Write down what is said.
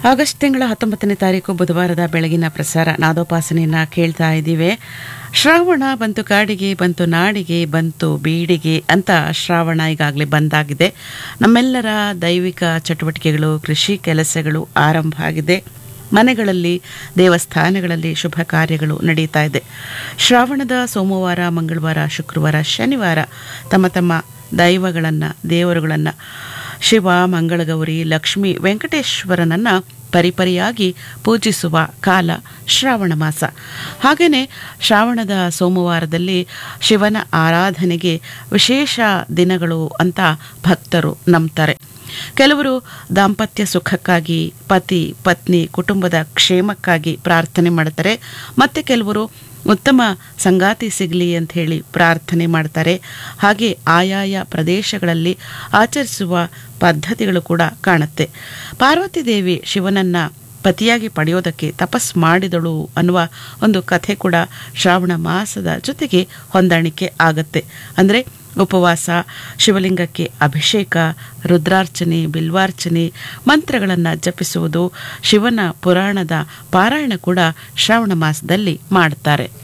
August ತಿಂಗಳ ಹತ್ತೊಂಬತ್ತನೇ ತಾರೀಕು ಬುಧವಾರದ ಬೆಳಗಿನ ಪ್ರಸಾರ ನಾದೋಪಾಸನೆಯನ್ನ ಕೇಳ್ತಾ ಇದ್ದೀವಿ ಶ್ರಾವಣ ಬಂತು ಕಾಡಿಗೆ ಬಂತು ನಾಡಿಗೆ ಬಂತು ಬೀಡಿಗೆ ಅಂತ ಶ್ರಾವಣ ಈಗಾಗಲೇ ಬಂದಾಗಿದೆ ನಮ್ಮೆಲ್ಲರ ದೈವಿಕ ಚಟುವಟಿಕೆಗಳು ಕೃಷಿ ಕೆಲಸಗಳು ಆರಂಭ ಆಗಿದೆ ಮನೆಗಳಲ್ಲಿ ದೇವಸ್ಥಾನಗಳಲ್ಲಿ ಶುಭ ಕಾರ್ಯಗಳು ನಡೀತಾ ಇದೆ ಶ್ರಾವಣದ ಸೋಮವಾರ ಮಂಗಳವಾರ ಶುಕ್ರವಾರ ಶನಿವಾರ ತಮ್ಮ ತಮ್ಮ ದೈವಗಳನ್ನು ದೇವರುಗಳನ್ನು ಶಿವ ಮಂಗಳಗೌರಿ ಲಕ್ಷ್ಮಿ ವೆಂಕಟೇಶ್ವರನನ್ನ ಪರಿಪರಿಯಾಗಿ ಪೂಜಿಸುವ ಕಾಲ ಶ್ರಾವಣ ಮಾಸ ಹಾಗೆಯೇ ಶ್ರಾವಣದ ಸೋಮವಾರದಲ್ಲಿ ಶಿವನ ಆರಾಧನೆಗೆ ವಿಶೇಷ ದಿನಗಳು ಅಂತ ಭಕ್ತರು ನಂಬ್ತಾರೆ ಕೆಲವರು ದಾಂಪತ್ಯ ಸುಖಕ್ಕಾಗಿ ಪತಿ ಪತ್ನಿ ಕುಟುಂಬದ ಕ್ಷೇಮಕ್ಕಾಗಿ ಪ್ರಾರ್ಥನೆ ಮಾಡ್ತಾರೆ ಮತ್ತೆ ಕೆಲವರು ಉತ್ತಮ ಸಂಗಾತಿ ಸಿಗಲಿ ಅಂತ ಹೇಳಿ ಪ್ರಾರ್ಥನೆ ಮಾಡ್ತಾರೆ ಹಾಗೆ ಆಯಾಯ ಪ್ರದೇಶಗಳಲ್ಲಿ ಆಚರಿಸುವ ಪದ್ಧತಿಗಳು ಕೂಡ ಕಾಣುತ್ತೆ ಪಾರ್ವತಿ ದೇವಿ ಶಿವನನ್ನ ಪತಿಯಾಗಿ ಪಡೆಯೋದಕ್ಕೆ ತಪಸ್ ಮಾಡಿದಳು ಅನ್ನುವ ಒಂದು ಕಥೆ ಕೂಡ ಶ್ರಾವಣ ಮಾಸದ ಜೊತೆಗೆ ಹೊಂದಾಣಿಕೆ ಆಗತ್ತೆ ಅಂದರೆ ಉಪವಾಸ ಶಿವಲಿಂಗಕ್ಕೆ ಅಭಿಷೇಕ ರುದ್ರಾರ್ಚನೆ ಬಿಲ್ವಾರ್ಚನೆ ಮಂತ್ರಗಳನ್ನು ಜಪಿಸುವುದು ಶಿವನ ಪುರಾಣದ ಪಾರಾಯಣ ಕೂಡ ಶ್ರಾವಣ ಮಾಸದಲ್ಲಿ ಮಾಡ್ತಾರೆ